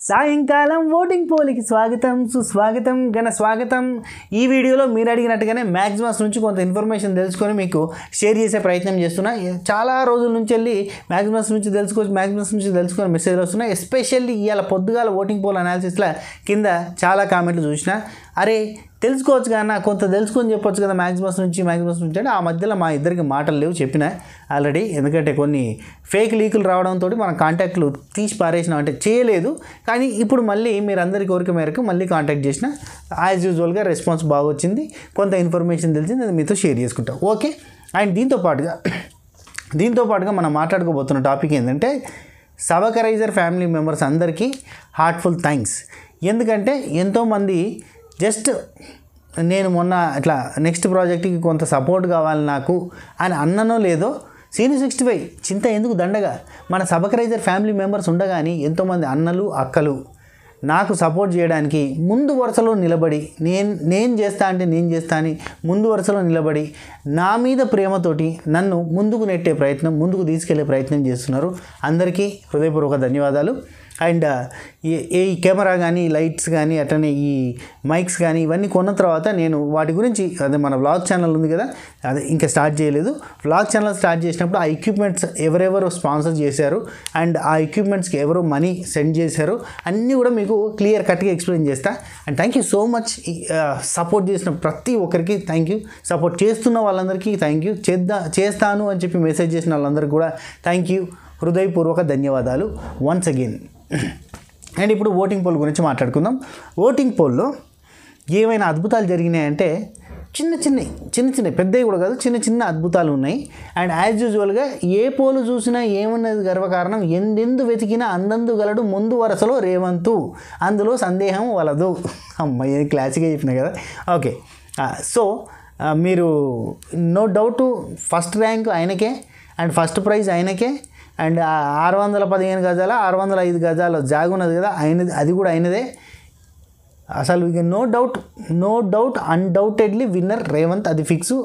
సాయంకాలం ఓటింగ్ పోలికి స్వాగతం సుస్వాగతం ఘన స్వాగతం ఈ వీడియోలో మీరు అడిగినట్టుగానే మ్యాక్సిమస్ నుంచి కొంత ఇన్ఫర్మేషన్ తెలుసుకొని మీకు షేర్ చేసే ప్రయత్నం చేస్తున్నా చాలా రోజుల నుంచి వెళ్ళి మ్యాక్సిమస్ నుంచి తెలుసుకోవచ్చు మ్యాక్సిమస్ నుంచి తెలుసుకొని మెసేజ్లు వస్తున్నాయి ఎస్పెషల్లీ ఇవాళ పొద్దుగాల ఓటింగ్ పోల్ అనాలిసిస్లో కింద చాలా కామెంట్లు చూసిన అరే తెలుసుకోవచ్చు కానీ కొంత తెలుసుకొని చెప్పొచ్చు కదా మ్యాక్సిమస్ నుంచి మ్యాక్సిమస్ నుంచి అంటే ఆ మధ్యలో మా ఇద్దరికి మాటలు లేవు చెప్పిన ఆల్రెడీ ఎందుకంటే కొన్ని ఫేక్ లీకులు రావడంతో మన కాంటాక్ట్లు తీసి పారేసినాం అంటే చేయలేదు కానీ ఇప్పుడు మళ్ళీ మీరు అందరి కోరిక మేరకు మళ్ళీ కాంటాక్ట్ చేసిన యాజ్ యూజువల్గా రెస్పాన్స్ బాగా వచ్చింది కొంత ఇన్ఫర్మేషన్ తెలిసింది అది మీతో షేర్ చేసుకుంటాం ఓకే అండ్ దీంతో పాటుగా దీంతో పాటుగా మనం మాట్లాడుకోబోతున్న టాపిక్ ఏంటంటే సబకరైజర్ ఫ్యామిలీ మెంబర్స్ అందరికీ హార్ట్ఫుల్ థ్యాంక్స్ ఎందుకంటే ఎంతోమంది జస్ట్ నేను మొన్న ఇట్లా నెక్స్ట్ ప్రాజెక్ట్కి కొంత సపోర్ట్ కావాలి నాకు అని అన్ననో లేదో సీనియర్ సిక్స్టీ ఫైవ్ చింత ఎందుకు దండగా మన సబకరైజర్ ఫ్యామిలీ మెంబర్స్ ఉండగాని ఎంతోమంది అన్నలు అక్కలు నాకు సపోర్ట్ చేయడానికి ముందు వరుసలో నిలబడి నేను నేను చేస్తా అంటే నేను చేస్తా అని ముందు వరుసలో నిలబడి నా మీద ప్రేమతోటి నన్ను ముందుకు నెట్టే ప్రయత్నం ముందుకు తీసుకెళ్లే ప్రయత్నం చేస్తున్నారు అందరికీ హృదయపూర్వక ధన్యవాదాలు అండ్ ఈ కెమెరా కానీ లైట్స్ కానీ అట్లనే ఈ మైక్స్ కానీ ఇవన్నీ కొన్న తర్వాత నేను వాటి గురించి అదే మన వ్లాగ్ ఛానల్ ఉంది కదా అదే ఇంకా స్టార్ట్ చేయలేదు వ్లాగ్ ఛానల్ స్టార్ట్ చేసినప్పుడు ఆ ఎక్విప్మెంట్స్ ఎవరెవరు స్పాన్సర్ చేశారు అండ్ ఆ ఎక్విప్మెంట్స్కి ఎవరు మనీ సెండ్ చేశారు అన్నీ కూడా మీకు క్లియర్ కట్గా ఎక్స్ప్లెయిన్ చేస్తా and thank you so much support చేసిన ప్రతి ఒక్కరికి థ్యాంక్ యూ సపోర్ట్ చేస్తున్న వాళ్ళందరికీ థ్యాంక్ యూ చేద్దా చేస్తాను అని చెప్పి మెసేజ్ చేసిన వాళ్ళందరికీ కూడా థ్యాంక్ యూ హృదయపూర్వక ధన్యవాదాలు వన్స్ అగైన్ అండ్ ఇప్పుడు ఓటింగ్ పోల్ గురించి మాట్లాడుకుందాం ఓటింగ్ పోల్లో ఏమైనా అద్భుతాలు జరిగినాయంటే చిన్న చిన్న చిన్న చిన్న పెద్దవి కూడా కాదు చిన్న చిన్న అద్భుతాలు ఉన్నాయి అండ్ యాజ్ యూజువల్గా ఏ పోలు చూసినా ఏమున్నది గర్వకారణం ఎందెందు వెతికినా అందందు గలడు ముందు వరుసలో రేవంతు అందులో సందేహం వలదు అమ్మాయి క్లాసిక్గా చెప్పిన కదా ఓకే సో మీరు నో డౌట్ ఫస్ట్ ర్యాంక్ ఆయనకే అండ్ ఫస్ట్ ప్రైజ్ ఆయనకే అండ్ ఆరు వందల పదిహేను గజాల ఆరు వందల ఐదు గజాల జాగు ఉన్నది కదా అయినది అది కూడా అయినదే అసలు ఇక no doubt no doubt undoubtedly winner Revanth అది fix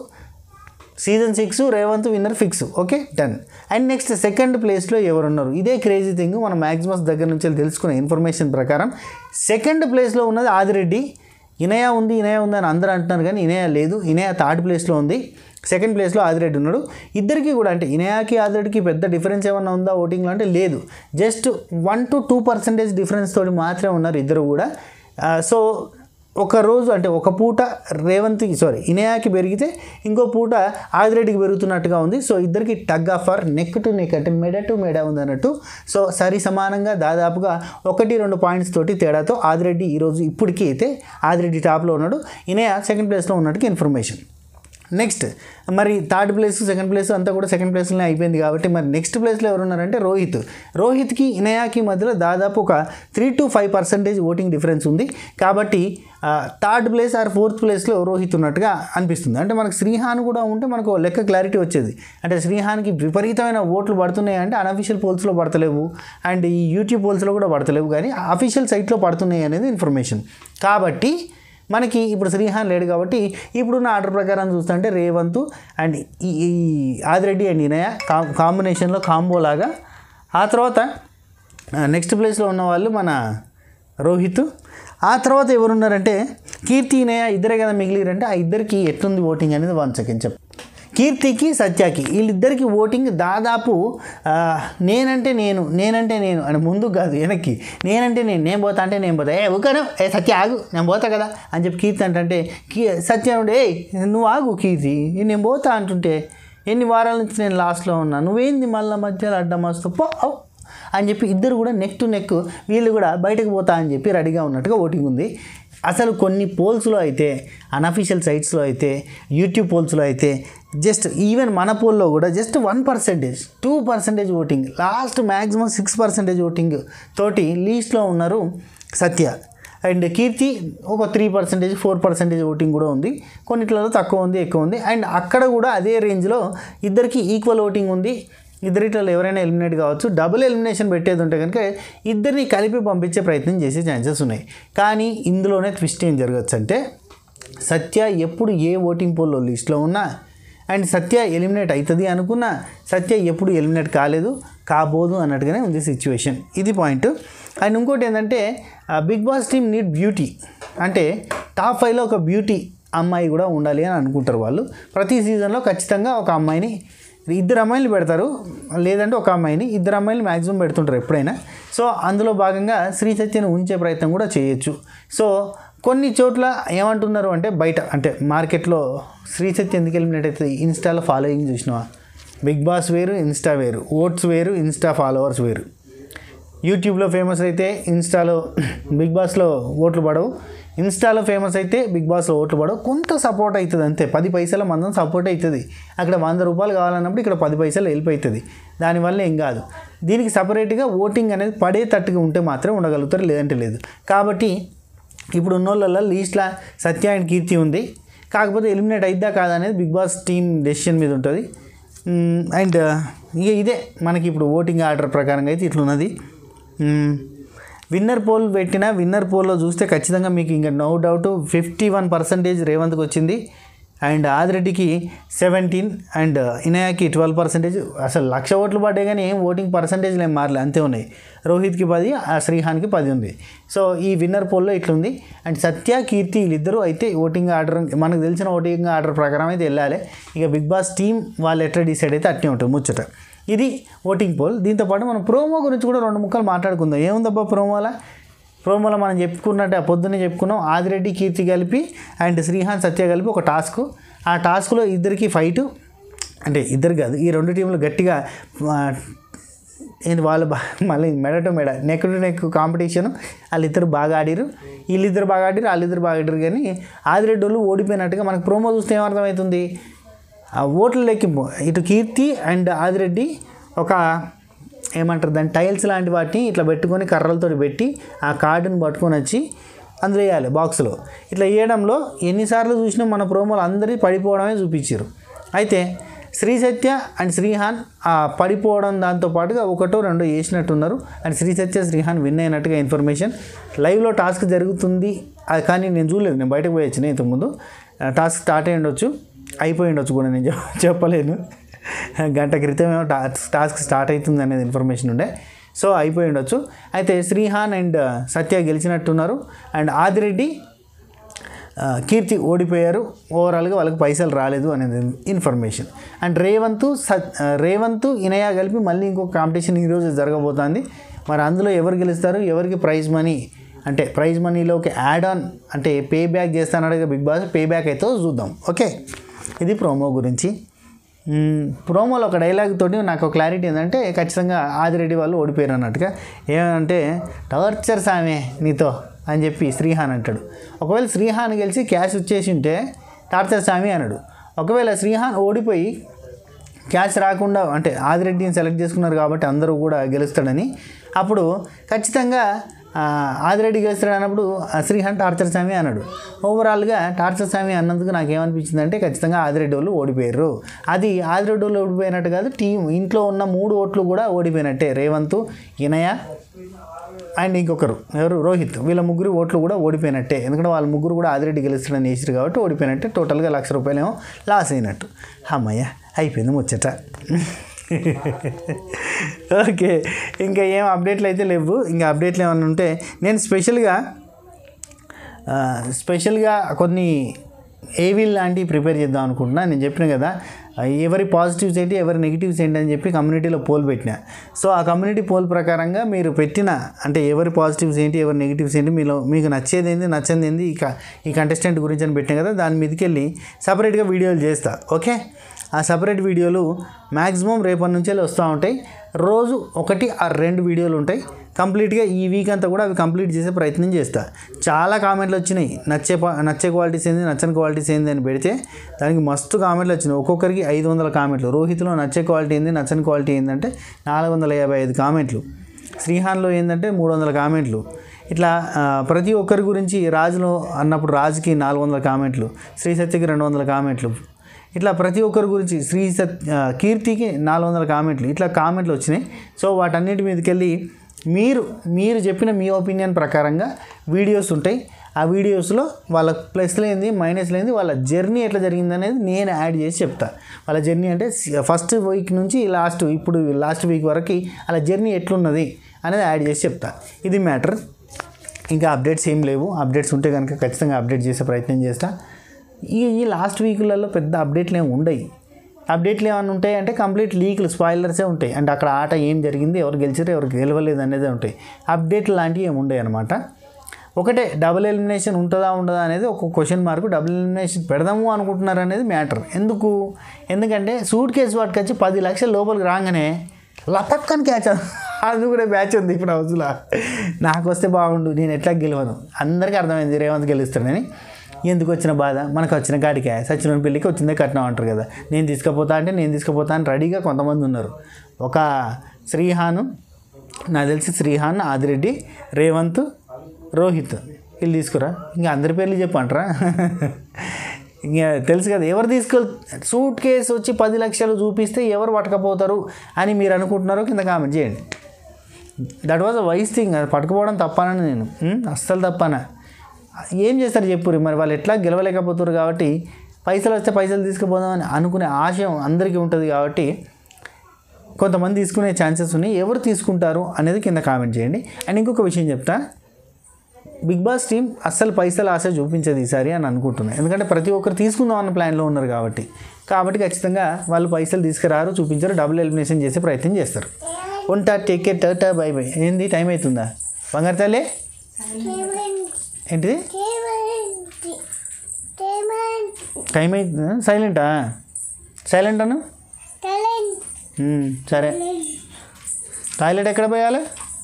season six Revanth winner fix okay done and next second ప్లేస్లో ఎవరున్నారు ఇదే క్రేజీ థింగ్ మనం మ్యాక్సిమస్ దగ్గర నుంచి తెలుసుకున్న ఇన్ఫర్మేషన్ ప్రకారం సెకండ్ ప్లేస్లో ఉన్నది ఆదిరెడ్డి ఇనయ ఉంది ఇనయ ఉంది అని అందరూ అంటున్నారు కానీ ఇనయ లేదు ఇనయ థర్డ్ ప్లేస్లో ఉంది సెకండ్ ప్లేస్లో ఆదిరెడ్డి ఉన్నాడు ఇద్దరికి కూడా అంటే ఇనయాకి ఆదిరెడ్డికి పెద్ద డిఫరెన్స్ ఏమన్నా ఉందా ఓటింగ్లో అంటే లేదు just one to two percentage difference తోటి మాత్రమే ఉన్నారు ఇద్దరు కూడా సో ఒక రోజు అంటే ఒక పూట రేవంత్కి సారీ ఇనయాకి పెరిగితే ఇంకో పూట ఆదిరెడ్డికి పెరుగుతున్నట్టుగా ఉంది సో ఇద్దరికి tug of or neck to neck అంటే మెడ టు మెడ ఉంది అన్నట్టు సో సరి సమానంగా దాదాపుగా ఒకటి రెండు పాయింట్స్ తోటి తేడాతో ఆదిరెడ్డి ఈరోజు ఇప్పటికీ అయితే ఆదిరెడ్డి టాప్లో ఉన్నాడు ఇనయ సెకండ్ ప్లేస్లో ఉన్నట్టుగా ఇన్ఫర్మేషన్ నెక్స్ట్ మరి థర్డ్ ప్లేస్ సెకండ్ ప్లేస్ అంతా కూడా సెకండ్ ప్లేస్లోనే అయిపోయింది కాబట్టి మరి నెక్స్ట్ ప్లేస్లో ఎవరున్నారంటే రోహిత్ రోహిత్కి ఇనయాకి మధ్యలో దాదాపు ఒక three to five percentage voting difference ఉంది కాబట్టి థర్డ్ ప్లేస్ ఆర్ ఫోర్త్ ప్లేస్లో రోహిత్ ఉన్నట్టుగా అనిపిస్తుంది అంటే మనకు శ్రీహాన్ కూడా ఉంటే మనకు లెక్క క్లారిటీ వచ్చేది అంటే శ్రీహాన్కి విపరీతమైన ఓట్లు పడుతున్నాయి అంటే అన్అఫీషియల్ పోల్స్లో పడతలేవు అండ్ ఈ యూట్యూబ్ పోల్స్లో కూడా పడతలేవు కానీ అఫీషియల్ సైట్లో పడుతున్నాయి అనేది ఇన్ఫర్మేషన్ కాబట్టి మనకి ఇప్పుడు శ్రీహాన్ లేడు కాబట్టి ఇప్పుడున్న ఆర్డర్ ప్రకారం చూస్తుంటే రేవంత్ అండ్ ఈ ఈ ఆదిరెడ్డి అండ్ ఇనయ కా కాంబినేషన్లో కాంబో లాగా ఆ తర్వాత నెక్స్ట్ ప్లేస్లో ఉన్న వాళ్ళు మన రోహిత్ ఆ తర్వాత ఎవరున్నారంటే కీర్తి ఇనయ ఇద్దరే కదా మిగిలిరంటే ఆ ఇద్దరికి ఎట్లుంది ఓటింగ్ అనేది వన్ సెకండ్ చెప్పు కీర్తికి సత్యాకి వీళ్ళిద్దరికి ఓటింగ్ దాదాపు నేనంటే నేను నేనంటే నేను అని ముందు కాదు వెనక్కి నేనంటే నేను నేను పోతా అంటే నేను పోతా ఏ ఊకను ఏ సత్య ఆగు నేను పోతా కదా అని చెప్పి కీర్తి అంటే కీ సత్య ఉండే ఏ నువ్వు ఆగు కీర్తి నేను పోతా అంటుంటే ఎన్ని వారాల నుంచి నేను లాస్ట్లో ఉన్నా నువ్వేంది మళ్ళీ మధ్యలో అడ్డం వస్తూ పో అని చెప్పి ఇద్దరు కూడా నెక్ టు నెక్ వీళ్ళు కూడా బయటకు పోతా అని చెప్పి రెడీగా ఉన్నట్టుగా ఓటింగ్ ఉంది అసలు కొన్ని పోల్స్లో అయితే అన్అఫీషియల్ సైట్స్లో అయితే యూట్యూబ్ పోల్స్లో అయితే జస్ట్ ఈవెన్ మన పోల్లో కూడా just one percentage two percentage voting last maximum six percentage voting తోటి లీస్ట్లో ఉన్నారు సత్య అండ్ కీర్తి ఒక three percentage four percentage voting కూడా ఉంది కొన్నిట్లలో తక్కువ ఉంది ఎక్కువ ఉంది అండ్ అక్కడ కూడా అదే రేంజ్లో ఇద్దరికి ఈక్వల్ ఓటింగ్ ఉంది ఇద్దరిట్లో ఎవరైనా ఎలిమినేట్ కావచ్చు డబుల్ ఎలిమినేషన్ పెట్టేది ఉంటే కనుక ఇద్దరిని కలిపి పంపించే ప్రయత్నం చేసే ఛాన్సెస్ ఉన్నాయి కానీ ఇందులోనే ట్విస్ట్ ఏం జరగచ్చు అంటే సత్య ఎప్పుడు ఏ ఓటింగ్ పోల్లో లిస్ట్లో ఉన్నా అండ్ సత్య ఎలిమినేట్ అవుతుంది అనుకున్నా సత్య ఎప్పుడు ఎలిమినేట్ కాలేదు కాబోదు అన్నట్టుగానే ఉంది సిచ్యువేషన్ ఇది పాయింట్ అండ్ ఇంకోటి ఏంటంటే Bigg Boss team need beauty అంటే టాప్ ఫైవ్లో ఒక బ్యూటీ అమ్మాయి కూడా ఉండాలి అని అనుకుంటారు వాళ్ళు ప్రతి సీజన్లో ఖచ్చితంగా ఒక అమ్మాయిని ఇద్దరు అమ్మాయిలు పెడతారు లేదంటే ఒక అమ్మాయిని ఇద్దరు అమ్మాయిలు మ్యాక్సిమం పెడుతుంటారు ఎప్పుడైనా సో అందులో భాగంగా శ్రీ సత్యని ఉంచే ప్రయత్నం కూడా చేయొచ్చు సో కొన్ని చోట్ల ఏమంటున్నారు అంటే బయట అంటే మార్కెట్లో శ్రీ సత్య ఎందుకు ఎలిమినేట్ అవుతుంది ఇన్స్టాలో ఫాలోయింగ్ చూసినావా బిగ్ బాస్ వేరు ఇన్స్టా వేరు ఓట్స్ వేరు ఇన్స్టా ఫాలోవర్స్ వేరు యూట్యూబ్లో ఫేమస్ అయితే ఇన్స్టాలో బిగ్ బాస్లో ఓట్లు పడవు ఇన్స్టాలో ఫేమస్ అయితే బిగ్ బాస్లో ఓట్లు పడవు కొంత సపోర్ట్ అవుతుంది అంతే పది పైసల మందం సపోర్ట్ అవుతుంది అక్కడ వంద రూపాయలు కావాలన్నప్పుడు ఇక్కడ పది పైసలు వెళ్ళిపోతుంది దానివల్ల ఏం కాదు దీనికి సపరేట్గా ఓటింగ్ అనేది పడేటట్టుగా ఉంటే మాత్రం ఉండగలుగుతారు లేదంటే లేదు కాబట్టి ఇప్పుడు ఉన్న వాళ్ళల్లో లీస్ట్లో సత్య అండ్ కీర్తి ఉంది కాకపోతే ఎలిమినేట్ అయిద్దా కాదా అనేది బిగ్ బాస్ టీమ్ డెసిషన్ మీద ఉంటుంది అండ్ ఇక ఇదే మనకి ఇప్పుడు ఓటింగ్ ఆర్డర్ ప్రకారంగా అయితే ఇట్లున్నది విన్నర్ పోల్ పెట్టిన విన్నర్ పోల్లో చూస్తే ఖచ్చితంగా మీకు ఇంకా no doubt fifty one percentage రేవంత్కి వచ్చింది అండ్ ఆదిరెడ్డికి సెవెంటీన్ అండ్ ఇనయాకి ట్వెల్వ్ పర్సెంటేజ్ అసలు లక్ష ఓట్లు పడ్డాయి కానీ ఏం ఓటింగ్ పర్సంటేజ్లు ఏం మారలే అంతే ఉన్నాయి రోహిత్కి పది ఆ శ్రీహాన్కి పది ఉంది సో ఈ విన్నర్ పోల్లో ఇట్లుంది అండ్ సత్య కీర్తి వీళ్ళిద్దరూ అయితే ఓటింగ్ ఆర్డర్ మనకు తెలిసిన ఓటింగ్ ఆర్డర్ ప్రకారం అయితే వెళ్ళాలి ఇక బిగ్ బాస్ టీం వాళ్ళు ఎట్లా డిసైడ్ అయితే అట్నే ఉంటుంది ముచ్చట ఇది ఓటింగ్ పోల్ దీంతోపాటు మనం ప్రోమో గురించి కూడా రెండు ముక్కలు మాట్లాడుకుందాం ఏముందబ్బా ప్రోమోలా ప్రోమోలో మనం చెప్పుకున్నట్టు ఆ పొద్దున్నే చెప్పుకున్నాం ఆదిరెడ్డి కీర్తి కలిపి అండ్ శ్రీహాన్ సత్య కలిపి ఒక టాస్క్ ఆ టాస్క్లో ఇద్దరికి ఫైటు అంటే ఇద్దరు కాదు ఈ రెండు టీంలు గట్టిగా ఆ, ఏంటి వాళ్ళు బా మళ్ళీ మెడ టు మెడ నెక్ టు నెక్ కాంపిటీషన్ వాళ్ళిద్దరు బాగా ఆడిరు వీళ్ళిద్దరు బాగా ఆడిరు వాళ్ళిద్దరు బాగా ఆడిరు కానీ ఆదిరెడ్డి వాళ్ళు ఓడిపోయినట్టుగా మనకు ప్రోమో చూస్తే ఏమర్థమవుతుంది ఆ ఓట్ల లెక్కింపు ఇటు కీర్తి అండ్ ఆదిరెడ్డి ఒక ఏమంటారు దాని టైల్స్ లాంటి వాటిని ఇట్లా పెట్టుకొని కర్రలతో పెట్టి ఆ కార్డుని పట్టుకొని వచ్చి అందులో వేయాలి బాక్స్లో ఇట్లా వేయడంలో ఎన్నిసార్లు చూసినా మన ప్రోమోలు అందరి పడిపోవడమే చూపించారు అయితే శ్రీ సత్య అండ్ శ్రీహాన్ ఆ పడిపోవడం దాంతో పాటుగా ఒకటో రెండో వేసినట్టున్నారు అండ్ శ్రీ సత్య శ్రీహాన్ విన్ అయినట్టుగా ఇన్ఫర్మేషన్ లైవ్లో టాస్క్ జరుగుతుంది అది కానీ నేను చూడలేదు నేను బయటకు పోయి వచ్చిన ఇంతకుముందు ఆ, టాస్క్ స్టార్ట్ అయ్యి ఉండొచ్చు అయిపోయి ఉండొచ్చు కూడా నేను చెప్- చెప్పలేను గంట క్రితం ఏమో టాస్క్ టాస్క్ స్టార్ట్ అవుతుంది అనేది ఇన్ఫర్మేషన్ ఉండే సో అయిపోయి ఉండొచ్చు అయితే శ్రీహాన్ అండ్ సత్య గెలిచినట్టున్నారు అండ్ ఆదిరెడ్డి ఆ, కీర్తి ఓడిపోయారు ఓవరాల్గా వాళ్ళకి పైసలు రాలేదు అనేది ఇన్ఫర్మేషన్ అండ్ రేవంత్ సత్ ఆ, రేవంత్ ఇనయ కలిపి మళ్ళీ ఇంకొక కాంపిటీషన్ ఈరోజు జరగబోతోంది మరి అందులో ఎవరు గెలుస్తారు ఎవరికి ప్రైజ్ మనీ అంటే ప్రైజ్ మనీలోకి యాడ్ ఆన్ అంటే పే బ్యాక్ చేస్తానడుగా బిగ్ బాస్ పే బ్యాక్ అయితే చూద్దాం ఓకే ఇది ప్రోమో గురించి మ్మ్, ప్రోమోలో ఒక డైలాగ్ తోటి నాకు ఒక క్లారిటీ ఏంటంటే ఖచ్చితంగా ఆదిరెడ్డి వాళ్ళు ఓడిపోయారు అన్నట్టుగా ఏమంటే టార్చర్ సామే నీతో అని చెప్పి శ్రీహాన్ అంటాడు ఒకవేళ శ్రీహాన్ గెలిచి క్యాష్ వచ్చేసి ఉంటే టార్చర్ సామి అన్నాడు ఒకవేళ శ్రీహాన్ ఓడిపోయి క్యాచ్ రాకుండా అంటే ఆదిరెడ్డిని సెలెక్ట్ చేసుకున్నారు కాబట్టి అందరూ కూడా గెలుస్తాడని అప్పుడు ఖచ్చితంగా ఆ, ఆదిరెడ్డి గెలుస్తాడు అన్నప్పుడు ఆ శ్రీహాన్ టార్చర్ స్వామి అన్నాడు ఓవరాల్గా టార్చర్ స్వామి అన్నందుకు నాకు ఏమనిపించింది అంటే ఖచ్చితంగా ఆదిరెడ్డి వాళ్ళు ఓడిపోయారు అది ఆదిరెడ్డి వాళ్ళు ఓడిపోయినట్టు కాదు టీం ఇంట్లో ఉన్న మూడు ఓట్లు కూడా ఓడిపోయినట్టే రేవంత్ ఇనయ అండ్ ఇంకొకరు ఎవరు రోహిత్ వీళ్ళ ముగ్గురు ఓట్లు కూడా ఓడిపోయినట్టే ఎందుకంటే వాళ్ళ ముగ్గురు కూడా ఆదిరెడ్డి గెలుస్తాడని వేసారు కాబట్టి ఓడిపోయినట్టే టోటల్గా లక్ష రూపాయలు ఏమో లాస్ అయినట్టు అమ్మయ్య అయిపోయింది ముచ్చట ఓకే ఇంకా ఏం అప్డేట్లు అయితే లేవు ఇంకా అప్డేట్లు ఏమైనా ఉంటే నేను స్పెషల్గా ఆ, స్పెషల్గా కొన్ని ఏవీ లాంటివి ప్రిపేర్ చేద్దాం అనుకుంటున్నా నేను చెప్పిన కదా ఆ, ఎవరి పాజిటివ్స్ ఏంటి ఎవరి నెగిటివ్స్ ఏంటి అని చెప్పి కమ్యూనిటీలో పోల్ పెట్టిన సో ఆ కమ్యూనిటీ పోల్ ప్రకారంగా మీరు పెట్టిన అంటే ఎవరి పాజిటివ్స్ ఏంటి ఎవరి నెగిటివ్స్ ఏంటి మీలో మీకు నచ్చేది ఏంది నచ్చంది ఏంది ఈ క- ఈ కంటెస్టెంట్ గురించి అని పెట్టిన కదా దాని మీదకి వెళ్ళి సపరేట్గా వీడియోలు చేస్తా ఓకే ఆ సపరేట్ వీడియోలు మ్యాక్సిమం రేపటి నుంచే వస్తూ ఉంటాయి రోజు ఒకటి ఆ రెండు వీడియోలు ఉంటాయి కంప్లీట్గా ఈ వీక్ అంతా కూడా అవి కంప్లీట్ చేసే ప్రయత్నం చేస్తా చాలా కామెంట్లు వచ్చినాయి నచ్చే ప- నచ్చే క్వాలిటీస్ ఏంది నచ్చని క్వాలిటీస్ ఏంది అని పెడితే దానికి మస్తు కామెంట్లు వచ్చినాయి ఒక్కొక్కరికి ఐదు వందల కామెంట్లు రోహిత్లో నచ్చే క్వాలిటీ ఏంది నచ్చని క్వాలిటీ ఏంటంటే నాలుగు వందల యాభై ఐదు కామెంట్లు శ్రీహాన్లో ఏంటంటే మూడు వందల కామెంట్లు ఇట్లా ఆ, ప్రతి ఒక్కరి గురించి రాజులో అన్నప్పుడు రాజుకి నాలుగు వందల కామెంట్లు శ్రీ సత్యకి రెండు వందల కామెంట్లు ఇట్లా ప్రతి ఒక్కరి గురించి శ్రీ సత్ ఆ, కీర్తికి నాలుగు వందల కామెంట్లు ఇట్లా కామెంట్లు వచ్చినాయి సో వాటన్నిటి మీదకి వెళ్ళి మీరు మీరు చెప్పిన మీ ఒపీనియన్ ప్రకారంగా వీడియోస్ ఉంటాయి ఆ వీడియోస్లో వాళ్ళ ప్లస్ లేనిది మైనస్ లేనిది వాళ్ళ జర్నీ ఎట్లా జరిగింది అనేది నేను యాడ్ చేసి చెప్తా వాళ్ళ జర్నీ అంటే ఫస్ట్ వీక్ నుంచి లాస్ట్ ఇప్పుడు లాస్ట్ వీక్ వరకు వాళ్ళ జర్నీ ఎట్లున్నది అనేది యాడ్ చేసి చెప్తా ఇది మ్యాటర్ ఇంకా అప్డేట్స్ ఏం లేవు అప్డేట్స్ ఉంటే కనుక ఖచ్చితంగా అప్డేట్ చేసే ప్రయత్నం చేస్తా ఈ ఈ లాస్ట్ వీకులలో పెద్ద అప్డేట్లు ఏమి ఉండవు అప్డేట్లు ఏమైనా ఉంటాయి అంటే కంప్లీట్ లీక్లు స్పాయిలర్సే ఉంటాయి అంటే అక్కడ ఆట ఏం జరిగింది ఎవరు గెలిచారు ఎవరు గెలవలేదు అనేది ఉంటాయి అప్డేట్లు లాంటివి ఏమి ఉండవు అనమాట ఒకటే డబుల్ ఎలిమినేషన్ ఉంటుందా ఉండదా అనేది ఒక క్వశ్చన్ మార్క్ డబుల్ ఎలిమినేషన్ పెడదాము అనుకుంటున్నారు అనేది మ్యాటర్ ఎందుకు ఎందుకంటే సూట్ కేసు పట్టుకొచ్చి పది లక్షల లోపలికి రాగానే లపక్కని క్యాచ్ అది కూడా బ్యాచ్ ఉంది ఇప్పుడు హౌస్లో నాకు వస్తే బాగుండు నేను ఎట్లా గెలవను అందరికీ అర్థమైంది రేవంత్ గెలుస్తాడని ఎందుకు వచ్చిన బాధ మనకు వచ్చిన కాడికే సచిన పెళ్ళికి వచ్చిందే కట్నం అంటారు కదా నేను తీసుకుపోతా అంటే నేను తీసుకుపోతా అని రెడీగా కొంతమంది ఉన్నారు ఒక శ్రీహాను నాకు తెలిసి శ్రీహాన్ ఆదిరెడ్డి రేవంత్ రోహిత్ వీళ్ళు తీసుకురా ఇంకా అందరి పేర్లు చెప్పంటారా ఇంకా తెలుసు కదా ఎవరు తీసుకెళ్ సూట్ కేసు వచ్చి పది లక్షలు చూపిస్తే ఎవరు పట్టకపోతారు అని మీరు అనుకుంటున్నారో కింద కామెంట్ చేయండి that was a wise thing అది పట్టుకుపోవడం తప్పనని నేను ఉం? అస్సలు తప్పనా ఏం చేస్తారు చెప్పురు మరి వాళ్ళు ఎట్లా గెలవలేకపోతారు కాబట్టి పైసలు వస్తే పైసలు తీసుకుపోదామని అనుకునే ఆశయం అందరికీ ఉంటుంది కాబట్టి కొంతమంది తీసుకునే ఛాన్సెస్ ఉన్నాయి ఎవరు తీసుకుంటారు అనేది కింద కామెంట్ చేయండి అండ్ ఇంకొక విషయం చెప్తా బిగ్ బాస్ టీం అస్సలు పైసలు ఆశ చూపించదు ఈసారి అని అనుకుంటున్నాను ఎందుకంటే ప్రతి ఒక్కరు తీసుకుందాం అన్న ప్లాన్లో ఉన్నారు కాబట్టి కాబట్టి ఖచ్చితంగా వాళ్ళు పైసలు తీసుకురారు చూపించారు డబుల్ ఎలిమినేషన్ చేసే ప్రయత్నం చేస్తారు ఉంటా take care ta bye bye ఏంది టైం అవుతుందా బంగారు తల్లి ఏంటిది టైం అవుతుందా సైలెంటా సైలెంట్ అను ఉమ్, సరే టాయిలెట్ ఎక్కడ పోయాలి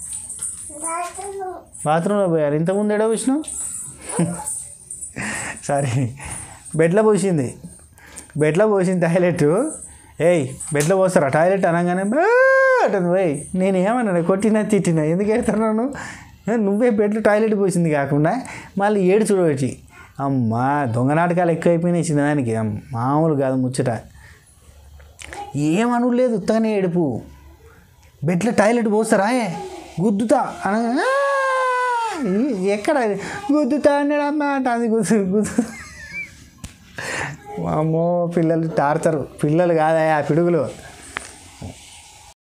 బాత్రూంలో పోయాలి ఇంతకుముందు ఎడో విష్ణు సారీ బెడ్లో పోసింది బెడ్లో పోసింది టాయిలెట్ ఏయ్ బెడ్లో పోస్తారా టాయిలెట్ అనగానే "బా" అంటుంది పోయి నేను ఏమన్నా కొట్టినా తిట్టినా ఎందుకు వెళ్తున్నాను నువ్వే బెడ్లో టాయిలెట్ పోసింది కాకుండా మళ్ళీ ఏడు చూడవచ్చు అమ్మా దొంగ నాటకాలు ఎక్కువైపోయినాయి చిన్నదానికి అమ్మ, మామూలు కాదు ముచ్చట ఏమను లేదు ఉత్తగానే ఏడుపు బెడ్లో టాయిలెట్ పోస్తారా ఏ గుద్దుతా అనగా "ఆ, ఈ- ఎక్కడ ఇది? గుద్దుతా అన్నాడమ్మా అంట అది గుద్దు గుద్దు అమ్మో పిల్లలు టార్చరు పిల్లలు కాదా ఆ పిడుగులు